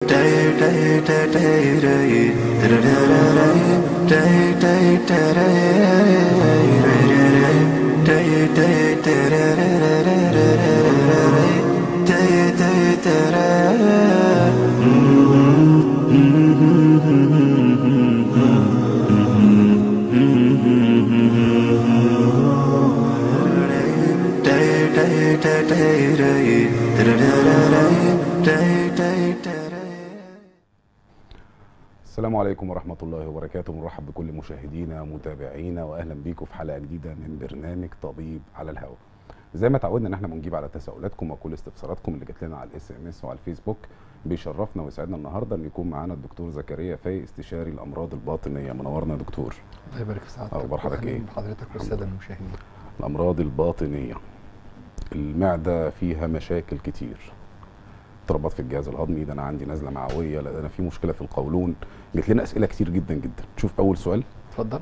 السلام عليكم ورحمة الله وبركاته مرحب بكل مشاهدينا ومتابعينا واهلا بيكم في حلقة جديدة من برنامج طبيب على الهواء. زي ما تعودنا ان احنا بنجيب على تساؤلاتكم وكل استفساراتكم اللي جات لنا على الاس ام اس وعلى الفيسبوك بيشرفنا ويسعدنا النهارده ان يكون معانا الدكتور زكريا فاي استشاري الامراض الباطنيه منورنا يا دكتور. الله يبارك في سعادتك أخبار حضرتك إيه؟ حضرتك والساده المشاهدين الامراض الباطنيه المعده فيها مشاكل كتير اضطرابات في الجهاز الهضمي ده انا عندي نزله معويه لا ده انا في مشكله في القولون جت لنا اسئله كتير جدا جدا شوف اول سؤال اتفضل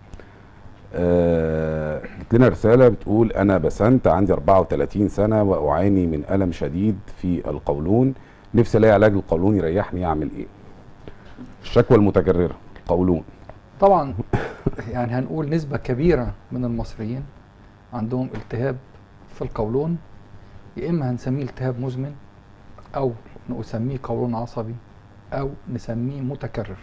آه جت لنا رساله بتقول انا بسنت عندي 34 سنه واعاني من الم شديد في القولون نفسي الاقي علاج للقولون يريحني اعمل ايه الشكوى المتكرره القولون طبعا يعني هنقول نسبه كبيره من المصريين عندهم التهاب في القولون يا اما هنسميه التهاب مزمن او نسميه قولون عصبي او نسميه متكرر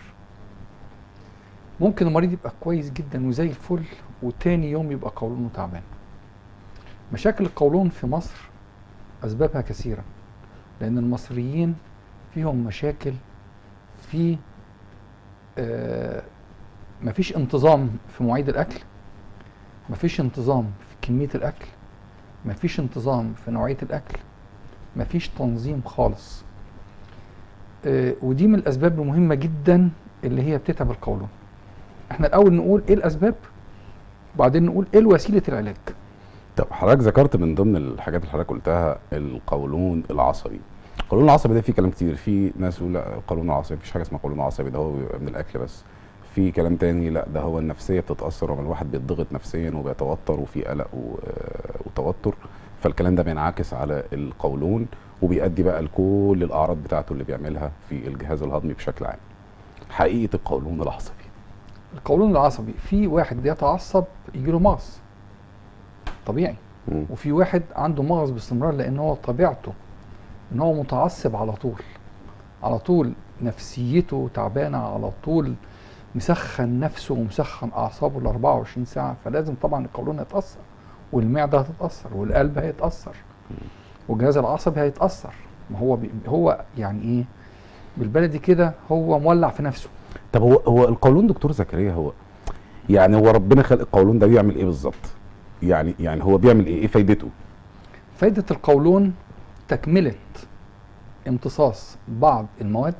ممكن المريض يبقى كويس جدا وزي الفل وتاني يوم يبقى قولونه تعبان مشاكل القولون في مصر اسبابها كثيره لان المصريين فيهم مشاكل في آه مفيش انتظام في مواعيد الاكل مفيش انتظام في كميه الاكل مفيش انتظام في نوعيه الاكل مفيش تنظيم خالص آه ودي من الاسباب المهمه جدا اللي هي بتتعب القولون احنا الاول نقول ايه الاسباب وبعدين نقول ايه وسيله العلاج طب حضرتك ذكرت من ضمن الحاجات اللي حضرتك قلتها القولون العصبي القولون العصبي ده فيه كلام كتير في ناس يقول لا القولون العصبي مفيش حاجه اسمها قولون عصبي ده هو بيبقى من الاكل بس في كلام تاني لا ده هو النفسيه بتتاثر وما الواحد بيتضغط نفسيا وبيتوتر وفي قلق و- وتوتر فالكلام ده بينعكس على القولون وبيؤدي بقى لكل الاعراض بتاعته اللي بيعملها في الجهاز الهضمي بشكل عام حقيقه القولون العصبي القولون العصبي في واحد يتعصب يجيله مغص طبيعي مم. وفي واحد عنده مغص باستمرار لان هو طبيعته ان هو متعصب على طول على طول نفسيته تعبانه على طول مسخن نفسه ومسخن اعصابه ال 24 ساعه فلازم طبعا القولون هيتاثر والمعده هتتاثر والقلب هيتاثر والجهاز العصبي هيتاثر ما هو بي هو يعني ايه بالبلدي كده هو مولع في نفسه طب هو هو القولون دكتور زكريا هو يعني هو ربنا خلق القولون ده بيعمل ايه بالظبط؟ يعني يعني هو بيعمل ايه؟ ايه فايدته؟ فايدة القولون تكملة امتصاص بعض المواد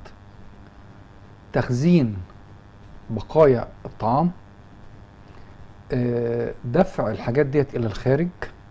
تخزين بقايا الطعام آه، دفع الحاجات ديت إلى الخارج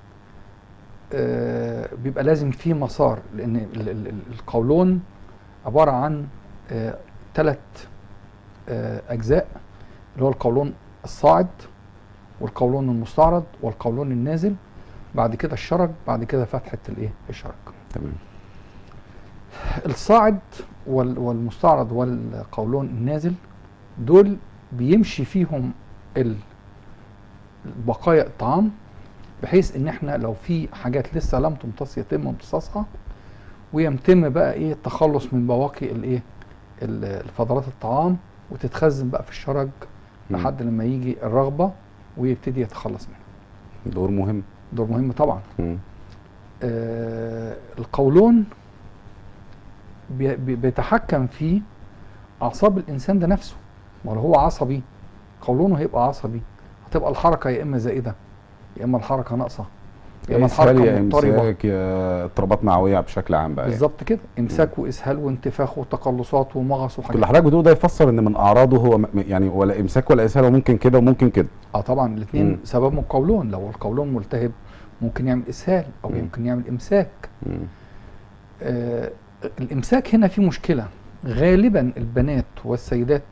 آه، بيبقى لازم فيه مسار لأن ال- ال- ال- القولون عبارة عن ثلاث أجزاء اللي هو القولون الصاعد والقولون المستعرض والقولون النازل بعد كده الشرج بعد كده فتحة الايه الشرج تمام الصاعد وال- والمستعرض والقولون النازل دول بيمشي فيهم ال- بقايا الطعام بحيث ان احنا لو في حاجات لسه لم تمتص يتم امتصاصها ويتم بقى ايه التخلص من بواقي الايه ال- الفضلات الطعام وتتخزن بقى في الشرج مم. لحد لما يجي الرغبه ويبتدي يتخلص منها دور مهم دور مهم طبعا مم. آه، القولون بي- بي- بيتحكم في اعصاب الانسان ده نفسه ما لو هو عصبي قولونه هيبقى عصبي هتبقى الحركه يا اما زائده يا اما الحركه ناقصه يا اما يا اسهال الحركه يا مضطربه امساك يا اضطرابات معويه بشكل عام بقى يعني. بالظبط كده امساك واسهال وانتفاخ وتقلصات ومغص كل وحاجات حضرتك بتقول ده يفسر ان من اعراضه هو م- يعني ولا امساك ولا اسهال وممكن كده وممكن كده اه طبعا الاثنين مم. سببهم القولون لو القولون ملتهب ممكن يعمل اسهال او مم. ممكن يعمل امساك مم. آه الامساك هنا في مشكله غالبا البنات والسيدات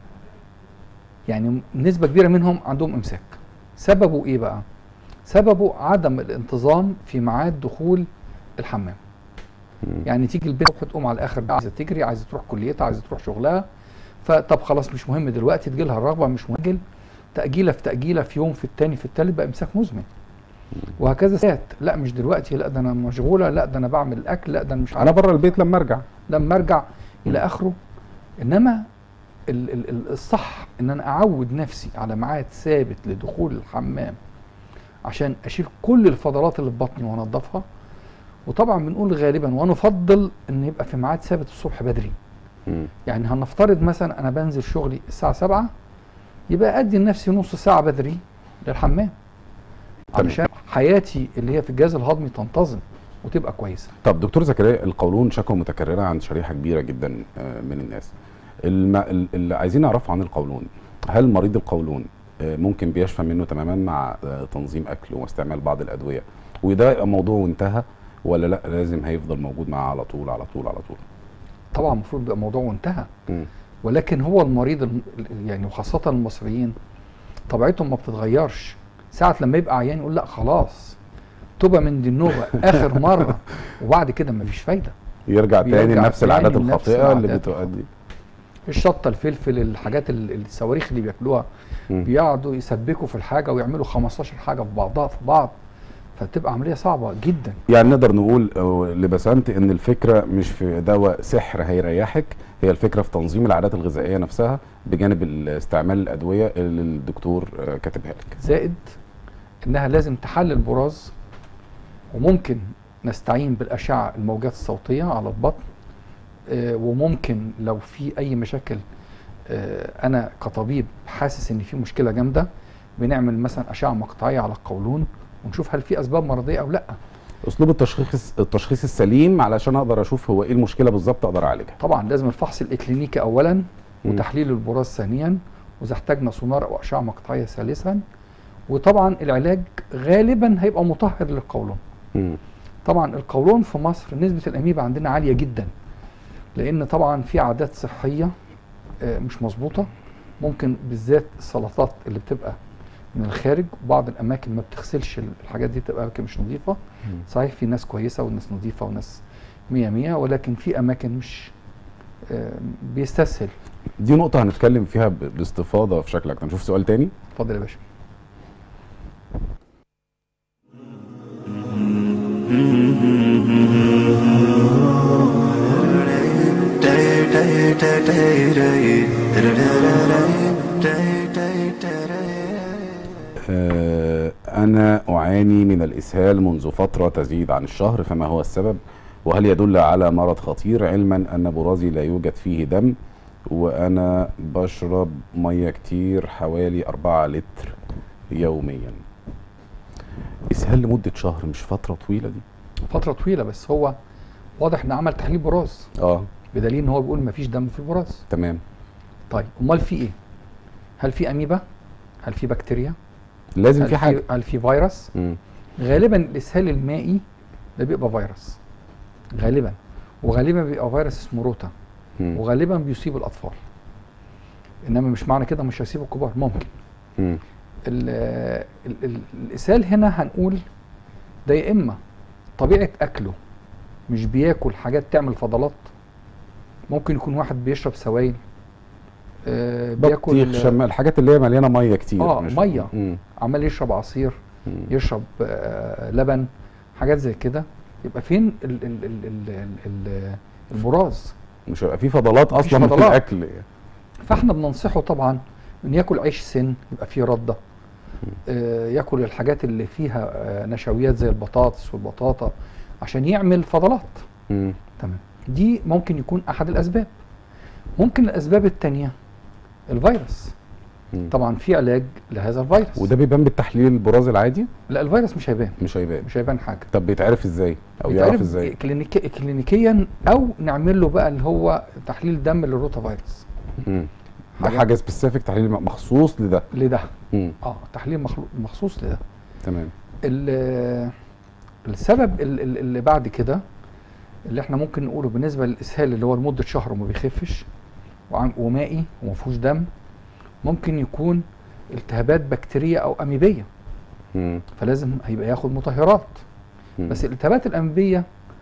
يعني نسبه كبيره منهم عندهم امساك سببه ايه بقى سببه عدم الانتظام في ميعاد دخول الحمام مم. يعني تيجي البنت الصبح تقوم على الاخر بقى عايزه تجري عايزه تروح كليتها عايزه تروح شغلها فطب خلاص مش مهم دلوقتي تجي لها الرغبه مش مهم تاجيله في تاجيله في يوم في التاني في التالت بقى امساك مزمن وهكذا ساعات لا مش دلوقتي لا ده انا مشغوله لا ده انا بعمل الاكل لا ده انا مش انا بره البيت لما ارجع لما ارجع الى مم. اخره انما ال- ال- ال- الصح ان انا اعود نفسي على ميعاد ثابت لدخول الحمام عشان اشيل كل الفضلات اللي في بطني وانضفها وطبعا بنقول غالبا ونفضل ان يبقى في ميعاد ثابت الصبح بدري مم. يعني هنفترض مثلا انا بنزل شغلي الساعه 7 يبقى ادي لنفسي نص ساعه بدري للحمام تمام. علشان حياتي اللي هي في الجهاز الهضمي تنتظم وتبقى كويسه طب دكتور زكريا القولون شكوى متكرره عند شريحه كبيره جدا آه، من الناس الم... ال- اللي عايزين نعرفه عن القولون هل مريض القولون آه، ممكن بيشفى منه تماما مع آه، تنظيم اكله واستعمال بعض الادويه وده يبقى موضوع وانتهى ولا لا لازم هيفضل موجود معاه على طول على طول على طول طبعا المفروض يبقى الموضوع وانتهى مم. ولكن هو المريض الم- يعني وخاصة المصريين طبيعتهم ما بتتغيرش ساعة لما يبقى عيان يقول لا خلاص تبقى من دي النوبة آخر مرة وبعد كده مفيش فايدة يرجع تاني بيرجع لنفس تاني العادات لنفس الخاطئه اللي العادات بتؤدي الشطة الفلفل الحاجات ال- الصواريخ اللي بياكلوها مم. بيقعدوا يسبكوا في الحاجة ويعملوا 15 حاجة في بعضها في بعض فتبقى عملية صعبة جدا يعني نقدر نقول آه، لبسنت ان الفكره مش في دواء سحر هيريحك هي الفكره في تنظيم العادات الغذائيه نفسها بجانب استعمال الادويه اللي الدكتور آه، كاتبها لك زائد انها لازم تحلل براز وممكن نستعين بالاشعه الموجات الصوتيه على البطن آه، وممكن لو في اي مشاكل آه، انا كطبيب حاسس ان في مشكله جامده بنعمل مثلا اشعه مقطعيه على القولون ونشوف هل في اسباب مرضيه او لا اسلوب التشخيص التشخيص السليم علشان اقدر اشوف هو ايه المشكله بالظبط اقدر اعالجها طبعا لازم الفحص الاكلينيكي اولا مم. وتحليل البراز ثانيا واذا احتاجنا سونار او اشعه مقطعيه ثالثا وطبعا العلاج غالبا هيبقى مطهر للقولون مم. طبعا القولون في مصر نسبة الأميبا عندنا عالية جدا لأن طبعا في عادات صحية آه، مش مظبوطة ممكن بالذات السلطات اللي بتبقى من الخارج بعض الأماكن ما بتغسلش الحاجات دي بتبقى أماكن مش نظيفة صحيح في ناس كويسة وناس نظيفة وناس مية مية ولكن في أماكن مش آه، بيستسهل دي نقطه هنتكلم فيها ب- باستفاضه في شكل اكتر نشوف سؤال تاني اتفضل يا باشا آه، أنا أعاني من الإسهال منذ فترة تزيد عن الشهر فما هو السبب وهل يدل على مرض خطير علما أن برازي لا يوجد فيه دم وأنا بشرب مية كتير حوالي أربعة لتر يوميا إسهال لمدة شهر مش فترة طويلة دي فترة طويلة بس هو واضح إن عمل تحليل براز اه بدليل إن هو بيقول مفيش دم في البراز تمام طيب امال في ايه هل في اميبا هل في بكتيريا لازم هل في حاجة هل في فيروس مم. غالبا الاسهال المائي ده بيبقى فيروس غالبا وغالبا بيبقى فيروس اسمه روتا مم. وغالبا بيصيب الاطفال انما مش معنى كده مش هيصيب الكبار ممكن مم. ال ال ال الاسهال هنا هنقول ده يا اما طبيعه اكله مش بياكل حاجات تعمل فضلات ممكن يكون واحد بيشرب سوائل آه بطيخ بياكل شمال الحاجات اللي هي مليانة مية كتير آه، مش- مية. مم. عمال يشرب عصير مم. يشرب آه، لبن حاجات زي كده يبقى فين ال ال ال ال ال ال البراز مش هيبقى في فضلات مفيش أصلا في فضلات. الأكل فاحنا بننصحه طبعا ان ياكل عيش سن يبقى فيه رده آه، ياكل الحاجات اللي فيها آه، نشويات زي البطاطس والبطاطا عشان يعمل فضلات مم. تمام دي ممكن يكون احد الاسباب ممكن الاسباب التانية الفيروس مم. طبعا في علاج لهذا الفيروس وده بيبان بالتحليل البراز العادي لا الفيروس مش هيبان مش هيبان مش هيبان حاجه طب بيتعرف ازاي او بيتعرف يعرف ازاي كلينيك... كلينيكيا او نعمل له بقى اللي هو تحليل دم للروتا فيروس مم. ده حاجة- حاجه سبيسيفيك تحليل مخصوص لده لده مم. اه تحليل مخلو... مخصوص لده تمام ال- السبب ال- ال- اللي بعد كده اللي احنا ممكن نقوله بالنسبه للاسهال اللي هو لمده شهر وما بيخفش وعم- ومائي وما فيهوش دم ممكن يكون التهابات بكتيريه او اميبيه مم. فلازم هيبقى ياخد مطهرات مم. بس الالتهابات الاميبيه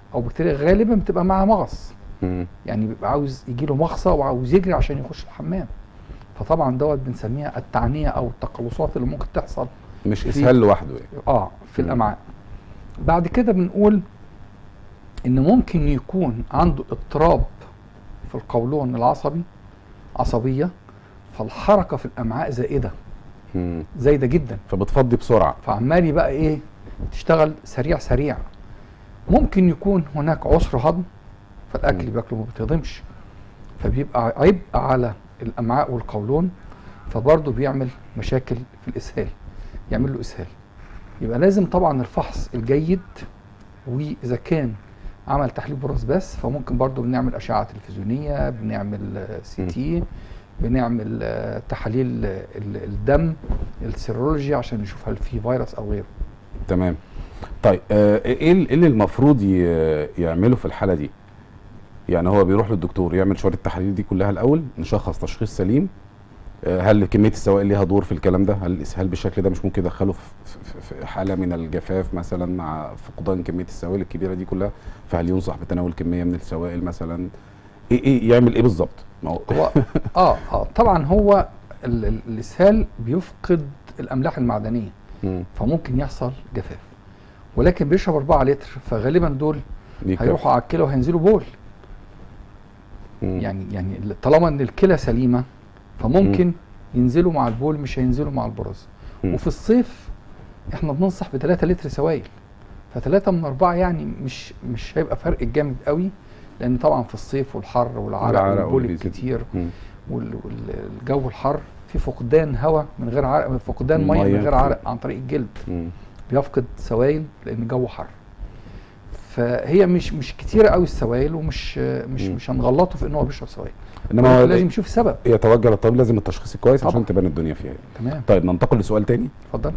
او بكتيريا غالبا بتبقى معاها مغص مم. يعني بيبقى عاوز يجي له مغصه وعاوز يجري عشان يخش الحمام فطبعا دوت بنسميها التعنيه او التقلصات اللي ممكن تحصل مش في- اسهال لوحده يعني اه في مم. الامعاء بعد كده بنقول ان ممكن يكون عنده اضطراب في القولون العصبي عصبيه فالحركه في الامعاء زائده مم. زايده جدا فبتفضي بسرعه فعمال بقى ايه تشتغل سريع سريع ممكن يكون هناك عسر هضم فالاكل مم. بياكله ما بيتهضمش فبيبقى عبء على الامعاء والقولون فبرضه بيعمل مشاكل في الاسهال يعمل له اسهال يبقى لازم طبعا الفحص الجيد واذا كان عمل تحليل براز بس فممكن برضه بنعمل اشعه تلفزيونيه بنعمل سي مم. تي بنعمل آه، تحاليل آه، ال- الدم السيرولوجي عشان نشوف هل في فيروس او غيره تمام طيب آه، ايه ال- إيه اللي المفروض ي- يعمله في الحاله دي يعني هو بيروح للدكتور يعمل شويه التحاليل دي كلها الاول نشخص تشخيص سليم آه، هل كميه السوائل ليها دور في الكلام ده هل الاسهال بالشكل ده مش ممكن يدخله في- في في حاله من الجفاف مثلا مع فقدان كميه السوائل الكبيره دي كلها فهل ينصح بتناول كميه من السوائل مثلا ايه ايه يعمل ايه بالظبط ما هو هو اه اه طبعا هو ال- ال- الاسهال بيفقد الاملاح المعدنيه مم، فممكن يحصل جفاف ولكن بيشرب 4 لتر فغالبا دول دي هيروحوا على الكلى وهينزلوا بول مم. يعني يعني طالما ان الكلى سليمه فممكن ينزلوا مع البول مش هينزلوا مع البراز مم. وفي الصيف احنا بننصح ب 3 لتر سوائل ف3 من 4 يعني مش مش هيبقى فرق جامد قوي لان طبعا في الصيف والحر والعرق والعرق والبول والبيزيد. الكتير مم. والجو الحر في فقدان هواء من غير عرق فقدان ميه مية. من غير عرق عن طريق الجلد مم. بيفقد سوائل لان الجو حر فهي مش مش كتيره قوي السوائل ومش مش مم. مش هنغلطه في ان هو بيشرب سوائل انما هو لازم يشوف سبب يتوجه للطبيب لازم التشخيص الكويس عشان طبعا. تبان الدنيا فيها إيه. تمام طيب ننتقل لسؤال تاني اتفضل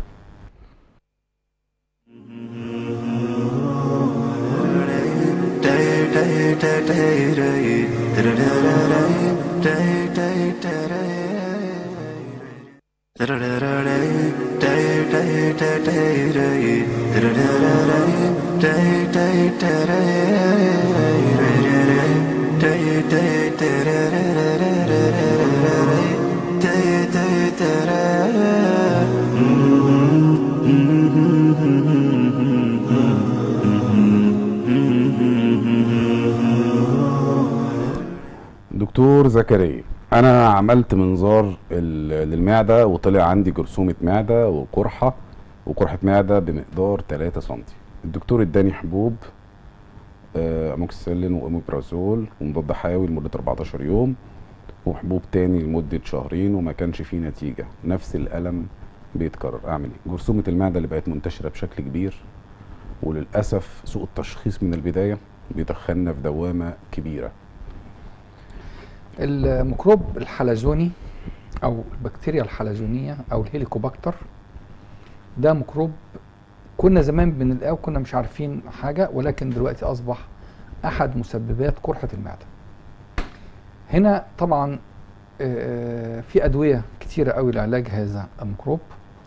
دكتور زكريا انا عملت منظار ال- للمعده وطلع عندي جرثومه معده وقرحه وقرحه معده بمقدار 3 سم الدكتور اداني حبوب آه، اموكسيسيلين واوميبرازول ومضاد حيوي لمده 14 يوم وحبوب تاني لمده شهرين وما كانش فيه نتيجه نفس الالم بيتكرر اعمل ايه جرثومه المعده اللي بقت منتشره بشكل كبير وللاسف سوء التشخيص من البدايه بيدخلنا في دوامه كبيره الميكروب الحلزوني او البكتيريا الحلزونيه او الهيليكوباكتر ده ميكروب كنا زمان بنلقاه وكنا مش عارفين حاجه ولكن دلوقتي اصبح احد مسببات قرحه المعده هنا طبعا آه، في ادويه كتيره قوي لعلاج هذا الميكروب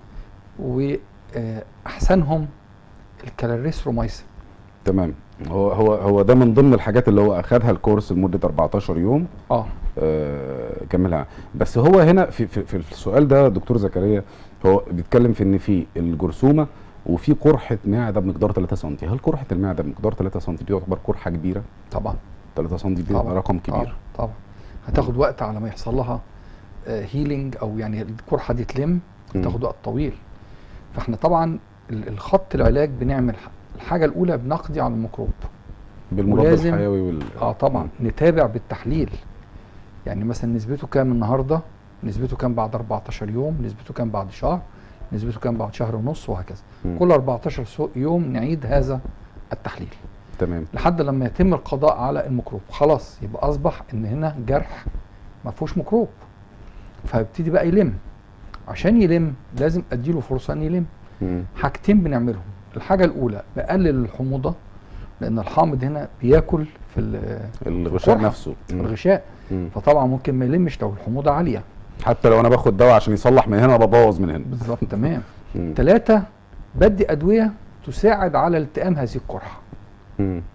واحسنهم الكلاريسرومايسين تمام هو هو هو ده من ضمن الحاجات اللي هو اخدها الكورس لمده 14 يوم اه آه كملها بس هو هنا في, في, في السؤال ده دكتور زكريا هو بيتكلم في ان في الجرثومه وفي قرحه معده بمقدار 3 سم هل قرحه المعده بمقدار 3 سم دي تعتبر قرحه كبيره طبعا 3 سم دي طبعا رقم كبير طبعا, طبعا. هتاخد وقت على ما يحصل لها هيلينج او يعني القرحه دي تلم مم. تاخد وقت طويل فاحنا طبعا ال- الخط العلاج بنعمل ح- الحاجه الاولى بنقضي على الميكروب بالمضاد ولازم- الحيوي وال اه طبعا نتابع بالتحليل يعني مثلا نسبته كام النهارده نسبته كام بعد 14 يوم نسبته كام بعد شهر نسبته كام بعد شهر ونص وهكذا مم. كل 14 سو- يوم نعيد هذا التحليل تمام لحد لما يتم القضاء على الميكروب خلاص يبقى اصبح ان هنا جرح ما فيهوش ميكروب فيبتدي بقى يلم عشان يلم لازم اديله فرصه ان يلم مم. حاجتين بنعملهم الحاجه الاولى بقلل الحموضه لان الحامض هنا بياكل في ال- الغشاء القرحة. نفسه في مم. الغشاء مم. فطبعا ممكن ما يلمش لو الحموضه عاليه حتى لو انا باخد دواء عشان يصلح من هنا ببوظ من هنا بالظبط تمام مم. ثلاثة بدي ادويه تساعد على التئام هذه القرحه مم. طيب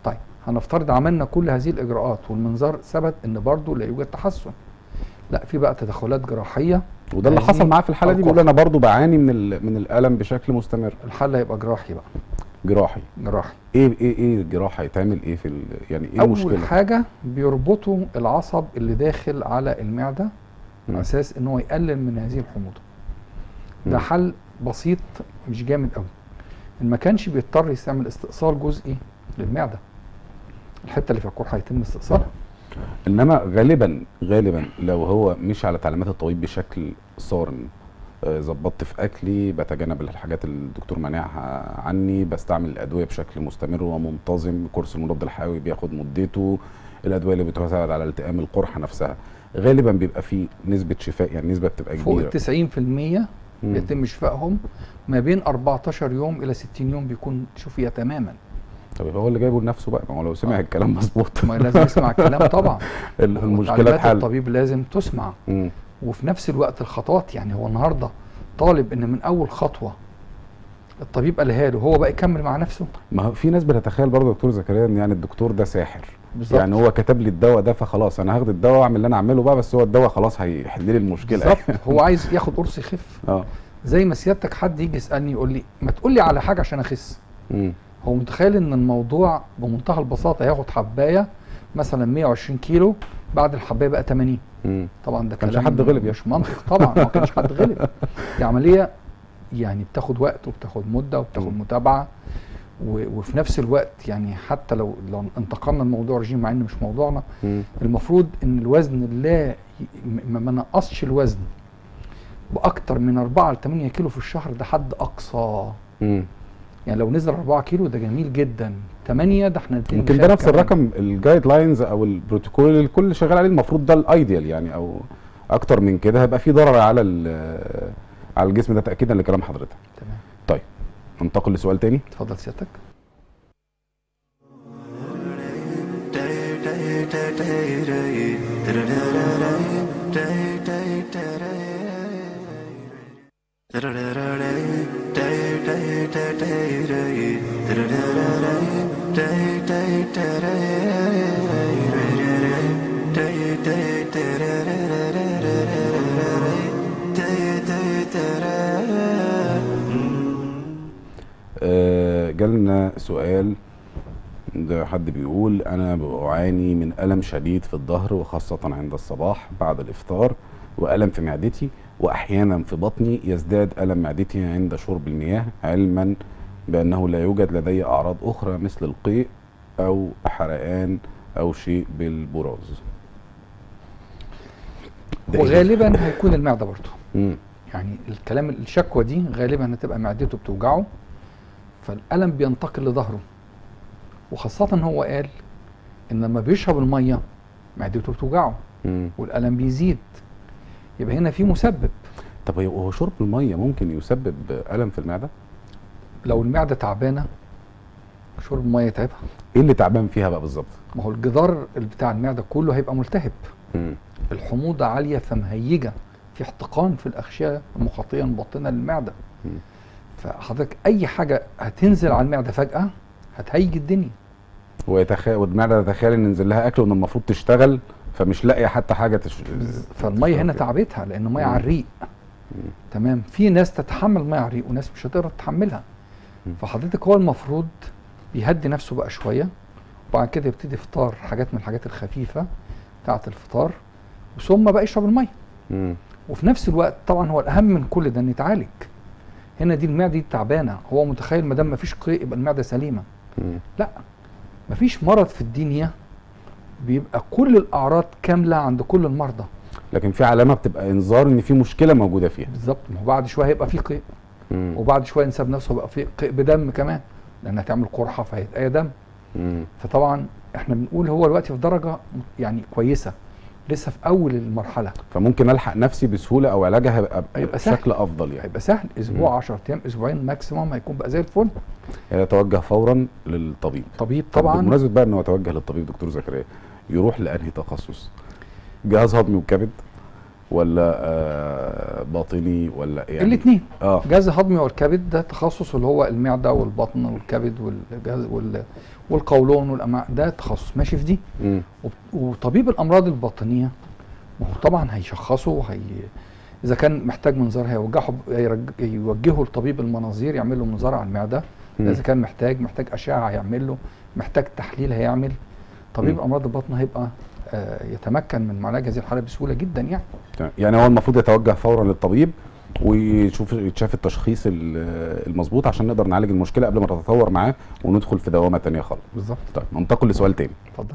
هنفترض عملنا كل هذه الاجراءات والمنظار ثبت ان برضه لا يوجد تحسن لا في بقى تدخلات جراحيه وده اللي هذه حصل معاه في الحاله دي القرح. بيقول انا برضو بعاني من ال- من الالم بشكل مستمر الحل هيبقى جراحي بقى جراحي جراحي ايه ايه ايه الجراحه يتعمل ايه في ال- يعني ايه اول المشكله حاجه بيربطوا العصب اللي داخل على المعده مم. على اساس ان هو يقلل من هذه الحموضه ده مم. حل بسيط مش جامد قوي ان ما كانش بيضطر يستعمل استئصال جزئي للمعده الحته اللي في القرحه هيتم استئصالها انما غالبا غالبا لو هو مش على تعليمات الطبيب بشكل صارم آه، ظبطت في اكلي بتجنب الحاجات اللي الدكتور مانعها عني بستعمل الادويه بشكل مستمر ومنتظم كورس المضاد الحيوي بياخد مدته الادويه اللي بتساعد على التئام القرحه نفسها غالبا بيبقى في نسبه شفاء يعني نسبه بتبقى فوق كبيره ال 90% مم. يتم شفائهم ما بين 14 يوم الى 60 يوم بيكون شفيه تماما طب يبقى هو اللي جايبه لنفسه بقى ما هو لو سمع آه. الكلام مظبوط ما لازم يسمع الكلام طبعا ال- المشكله تعليمات اتحل الطبيب لازم تسمع مم. وفي نفس الوقت الخطوات يعني هو النهارده طالب ان من اول خطوه الطبيب قالها له هو بقى يكمل مع نفسه ما هو في ناس بتتخيل برضه دكتور زكريا ان يعني الدكتور ده ساحر بالظبط يعني هو كتب لي الدواء ده فخلاص انا هاخد الدواء واعمل اللي انا اعمله بقى بس هو الدواء خلاص هيحل لي المشكله بالظبط هو عايز ياخد قرص يخف اه زي ما سيادتك حد يجي يسالني يقول لي ما تقول لي على حاجه عشان اخس مم. هو متخيل ان الموضوع بمنتهى البساطه ياخد حبايه مثلا 120 كيلو بعد الحبايه بقى 80 مم. طبعا ده كانش كلام حد غلب يعني. مش منطق طبعا ما كانش حد غلب دي عمليه يعني بتاخد وقت وبتاخد مده وبتاخد مم. متابعه و- وفي نفس الوقت يعني حتى لو لو انتقلنا لموضوع رجيم مع انه مش موضوعنا مم. المفروض ان الوزن لا ي- ما ما نقصش الوزن باكتر من 4 ل 8 كيلو في الشهر ده حد اقصى مم. يعني لو نزل 4 كيلو ده جميل جدا 8 ده احنا نبتدي يمكن ده نخاف نفس كمان. الرقم الجايد لاينز او البروتوكول اللي الكل شغال عليه المفروض ده الايديال يعني او اكتر من كده هيبقى في ضرر على ال- على الجسم ده تاكيدا لكلام حضرتك تمام طيب ننتقل لسؤال تاني اتفضل سيادتك آه، جالنا سؤال ده حد بيقول انا بعاني من الم شديد في الظهر وخاصه عند الصباح بعد الافطار والم في معدتي واحيانا في بطني يزداد الم معدتي عند شرب المياه علما بانه لا يوجد لدي اعراض اخرى مثل القيء او حرقان او شيء بالبراز ده إيه ده؟ وغالبا هيكون المعده برضه مم. يعني الكلام الشكوى دي غالبا هتبقى معدته بتوجعه فالالم بينتقل لظهره وخاصه هو قال ان لما بيشرب الميه معدته بتوجعه مم. والالم بيزيد يبقى هنا في مسبب طب هو هو شرب الميه ممكن يسبب الم في المعده لو المعده تعبانه شرب الميه يتعبها ايه اللي تعبان فيها بقى بالظبط ما هو الجدار بتاع المعده كله هيبقى ملتهب مم. الحموضه عاليه فمهيجه في احتقان في الاغشيه المخاطيه المبطنه للمعده مم. فحضرتك اي حاجه هتنزل على المعده فجاه هتهيج الدنيا ويتخيل والمعده تتخيل ان نزل لها اكل وان المفروض تشتغل فمش لاقيه حتى حاجه تش... فالميه هنا أوكي. تعبتها لان الميه مم. على الريق مم. تمام في ناس تتحمل ميه على الريق وناس مش هتقدر تتحملها مم. فحضرتك هو المفروض بيهدي نفسه بقى شويه وبعد كده يبتدي يفطار حاجات من الحاجات الخفيفه بتاعه الفطار ثم بقى يشرب الميه مم. وفي نفس الوقت طبعا هو الاهم من كل ده ان يتعالج هنا دي المعده دي تعبانه هو متخيل ما دام مفيش قيء يبقى المعده سليمه مم. لا مفيش مرض في الدنيا بيبقى كل الاعراض كامله عند كل المرضى لكن في علامه بتبقى انذار ان في مشكله موجوده فيها بالظبط ما هو بعد شويه هيبقى في قيء مم. وبعد شويه ينسب نفسه بقى في قيء بدم كمان لان هتعمل قرحه فهيتقيا دم مم. فطبعا احنا بنقول هو دلوقتي في درجه يعني كويسه لسه في اول المرحله فممكن الحق نفسي بسهوله او علاجها هيبقى هيبقى سهل. بشكل افضل يعني هيبقى سهل اسبوع مم. 10 ايام اسبوعين ماكسيموم هيكون بقى زي الفل يتوجه فورا للطبيب طبيب طب طبعا بمناسبه بقى انه يتوجه للطبيب دكتور زكريا يروح لانهي تخصص جهاز هضمي وكبد ولا آه آه باطني ولا يعني الاثنين اه الجهاز الهضمي والكبد ده تخصص اللي هو المعده والبطن والكبد والجهاز وال والقولون والامعاء ده تخصص ماشي في دي مم. وب- وطبيب الامراض الباطنيه ما هو طبعا هيشخصه وهي اذا كان محتاج منظار هيوجهه ب- هيرج- يوجهه لطبيب المناظير يعمل له منظار على المعده مم. اذا كان محتاج محتاج اشعه هيعمل له محتاج تحليل هيعمل طبيب مم. امراض البطن هيبقى آه، يتمكن من معالجه هذه الحاله بسهوله جدا يعني تمام. يعني هو المفروض يتوجه فورا للطبيب ويشوف يتشاف التشخيص ال- المظبوط عشان نقدر نعالج المشكله قبل ما تتطور معاه وندخل في دوامه تانية خالص بالظبط طيب ننتقل لسؤال تاني اتفضل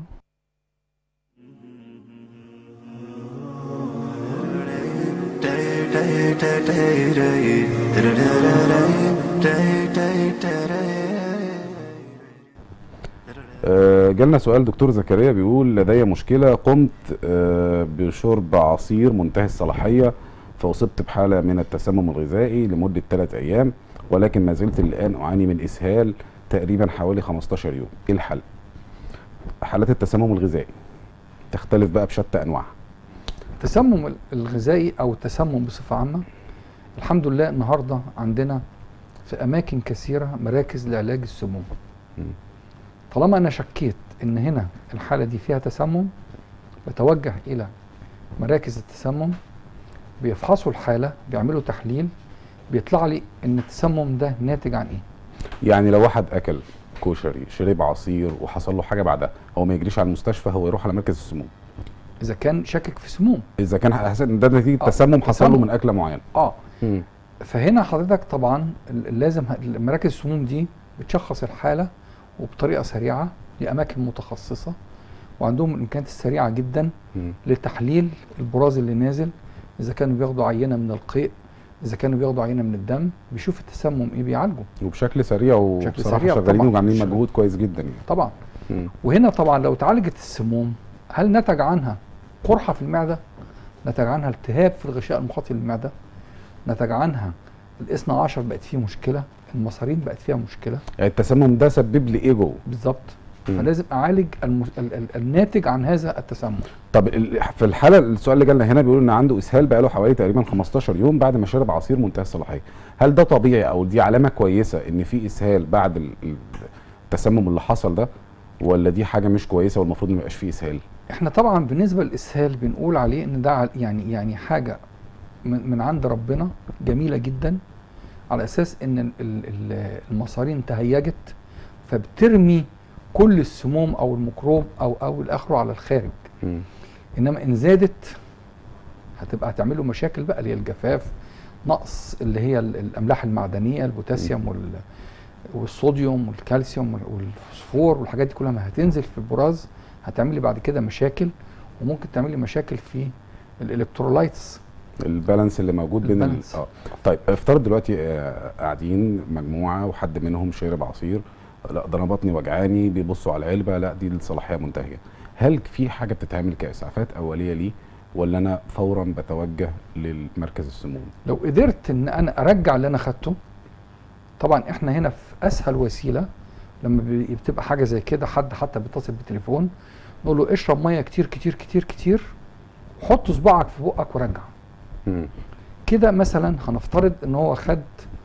آه، جالنا سؤال دكتور زكريا بيقول لدي مشكلة قمت آه، بشرب عصير منتهي الصلاحية فأصبت بحالة من التسمم الغذائي لمدة ثلاث أيام ولكن ما زلت الآن أعاني من إسهال تقريبا حوالي 15 يوم إيه الحل؟ حالات التسمم الغذائي تختلف بقى بشتى أنواعها التسمم ال- الغذائي او التسمم بصفه عامه الحمد لله النهارده عندنا في اماكن كثيره مراكز لعلاج السموم مم. طالما انا شكيت ان هنا الحاله دي فيها تسمم بتوجه الى مراكز التسمم بيفحصوا الحاله بيعملوا تحليل بيطلع لي ان التسمم ده ناتج عن ايه يعني لو واحد أكل كشري شرب عصير وحصل له حاجة بعدها هو ما يجريش على المستشفى هو يروح على مركز السموم اذا كان شاكك في سموم إذا كان حاسس إن ده نتيجة آه، تسمم حصل له تسمم. من أكلة معينة اه مم. فهنا حضرتك طبعا ال- لازم ه- مراكز السموم دي بتشخص الحاله وبطريقه سريعه لاماكن متخصصه وعندهم الامكانيات السريعه جدا مم. لتحليل البراز اللي نازل اذا كانوا بياخدوا عينه من القيء اذا كانوا بياخدوا عينه من الدم بيشوف التسمم ايه بيعالجه وبشكل سريع وبصراحه سريع شغالين طبعاً. وعاملين شغال. مجهود كويس جدا يعني طبعا مم. وهنا طبعا لو اتعالجت السموم هل نتج عنها قرحه في المعده نتج عنها التهاب في الغشاء المخاطي للمعده نتج عنها الاثنى عشر بقت فيه مشكله المصارين بقت فيها مشكله يعني التسمم ده سبب لي ايه جوه بالظبط مم. فلازم اعالج المس... ال... ال... الناتج عن هذا التسمم طب ال- في الحاله السؤال اللي جالنا هنا بيقول ان عنده اسهال بقاله حوالي تقريبا 15 يوم بعد ما شرب عصير منتهى الصلاحيه هل ده طبيعي او دي علامه كويسه ان في اسهال بعد ال- ال- التسمم اللي حصل ده ولا دي حاجه مش كويسه والمفروض ما يبقاش فيه اسهال احنا طبعا بالنسبه للاسهال بنقول عليه ان ده ع- يعني يعني حاجه من, من عند ربنا جميله جدا على اساس ان ال- ال- ال- المصارين تهيجت فبترمي كل السموم او الميكروب او او الاخره على الخارج مم. انما ان زادت هتبقى هتعمل له مشاكل بقى اللي هي الجفاف نقص اللي هي ال- الاملاح المعدنيه البوتاسيوم وال والصوديوم والكالسيوم وال- والفوسفور والحاجات دي كلها ما هتنزل في البراز هتعمل لي بعد كده مشاكل وممكن تعمل لي مشاكل في الالكترولايتس البالانس اللي موجود بين ال... البالانس. اه طيب افترض دلوقتي آه، قاعدين مجموعه وحد منهم شرب عصير لا ده انا بطني وجعاني بيبصوا على العلبه لا دي الصلاحيه منتهيه هل في حاجه بتتعمل كاسعافات اوليه ليه ولا انا فورا بتوجه للمركز السموم لو قدرت ان انا ارجع اللي انا خدته طبعا احنا هنا في اسهل وسيله لما بي- بتبقى حاجه زي كده حد حتى بيتصل بالتليفون نقول له اشرب ميه كتير كتير كتير كتير حط صباعك في بقك ورجع مم. كده مثلا هنفترض ان هو خد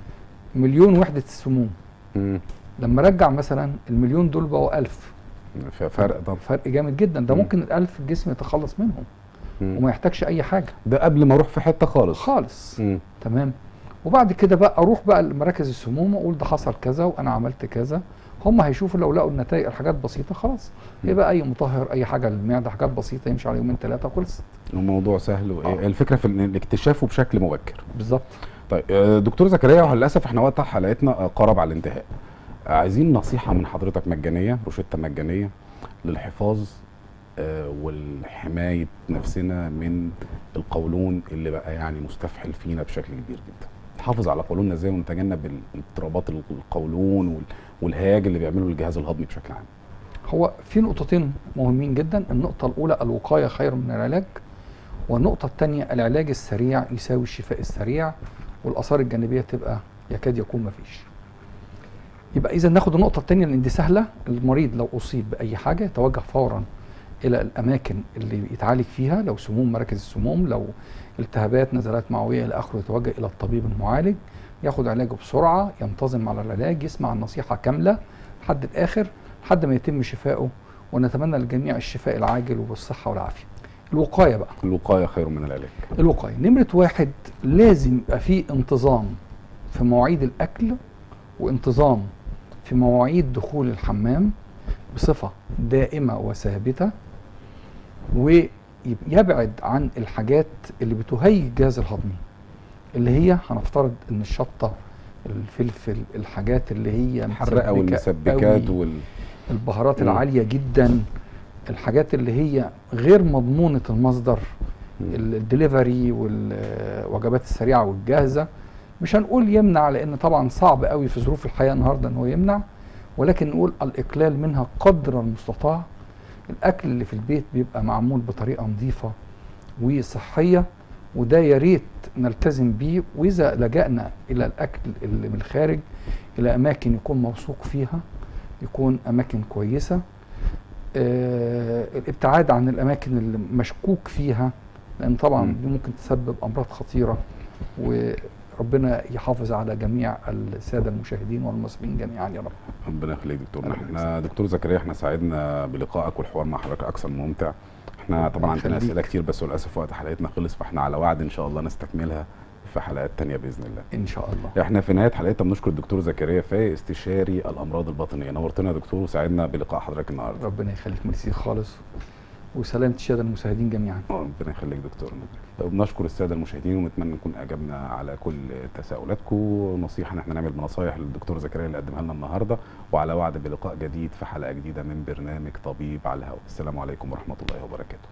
مليون وحده السموم مم. لما رجع مثلا المليون دول بقوا ألف ففرق طب فرق جامد جدا ده مم. ممكن الألف الجسم يتخلص منهم مم. وما يحتاجش أي حاجة ده قبل ما اروح في حته خالص خالص مم. تمام وبعد كده بقى اروح بقى لمراكز السموم واقول ده حصل كذا وانا عملت كذا هم هيشوفوا لو لقوا النتائج الحاجات بسيطه خلاص مم. يبقى اي مطهر اي حاجه للمعده حاجات بسيطه يمشي على يومين ثلاثه خلصت الموضوع سهل وايه آه. الفكره في إن الاكتشافه بشكل مبكر بالظبط طيب آه، دكتور زكريا وللاسف احنا وقت حلقتنا آه، قرب على الانتهاء آه، عايزين نصيحه من حضرتك مجانيه روشته مجانيه للحفاظ آه، والحمايه نفسنا من القولون اللي بقى يعني مستفحل فينا بشكل كبير جدا نحافظ على قولوننا ازاي ونتجنب ال- اضطرابات القولون وال- والهياج اللي بيعمله الجهاز الهضمي بشكل عام هو في نقطتين مهمين جدا النقطه الاولى الوقايه خير من العلاج والنقطه الثانيه العلاج السريع يساوي الشفاء السريع والاثار الجانبيه تبقى يكاد يكون ما فيش يبقى اذا ناخد النقطه الثانيه لان دي سهله المريض لو اصيب باي حاجه يتوجه فورا الى الاماكن اللي يتعالج فيها لو سموم مراكز السموم لو التهابات نزلات معويه الى اخره يتوجه الى الطبيب المعالج ياخد علاجه بسرعه ينتظم على العلاج يسمع النصيحه كامله لحد الاخر لحد ما يتم شفائه ونتمنى للجميع الشفاء العاجل والصحه والعافيه. الوقايه بقى الوقايه خير من العلاج الوقايه نمره واحد لازم يبقى في انتظام في مواعيد الاكل وانتظام في مواعيد دخول الحمام بصفه دائمه وثابته ويبعد عن الحاجات اللي بتهيج الجهاز الهضمي اللي هي هنفترض ان الشطه الفلفل الحاجات اللي هي الحرقه مسبكة والمسبكات قوي، وال البهارات مم. العاليه جدا الحاجات اللي هي غير مضمونه المصدر الدليفري والوجبات السريعه والجاهزه مش هنقول يمنع لان طبعا صعب قوي في ظروف الحياه النهارده ان هو يمنع ولكن نقول الاقلال منها قدر المستطاع الاكل اللي في البيت بيبقى معمول بطريقه نظيفه وصحيه وده يا ريت نلتزم بيه واذا لجأنا الى الاكل اللي من الخارج الى اماكن يكون موثوق فيها يكون اماكن كويسه آه الابتعاد عن الاماكن اللي مشكوك فيها لان طبعا مم. دي ممكن تسبب امراض خطيره وربنا يحافظ على جميع الساده المشاهدين والمصريين جميعا يا رب ربنا يخليك دكتورنا الله احنا دكتور زكريا احنا سعدنا بلقائك والحوار مع حضرتك اكثر من ممتع احنا ربنا طبعا عندنا يخليك. اسئله كتير بس للاسف وقت حلقتنا خلص فاحنا على وعد ان شاء الله نستكملها في حلقات تانية باذن الله ان شاء الله احنا في نهايه حلقتنا بنشكر الدكتور زكريا فاي استشاري الامراض الباطنيه نورتنا يا دكتور وسعدنا بلقاء حضرتك النهارده ربنا يخليك ميرسي خالص وسلامة الساده المشاهدين جميعا ربنا يخليك دكتورنا بنشكر الساده المشاهدين ونتمنى نكون اجبنا على كل تساؤلاتكم نصيحه ان احنا نعمل بنصايح للدكتور زكريا اللي قدمها لنا النهارده وعلى وعد بلقاء جديد في حلقه جديده من برنامج طبيب على الهواء السلام عليكم ورحمه الله وبركاته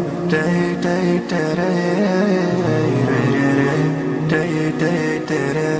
Da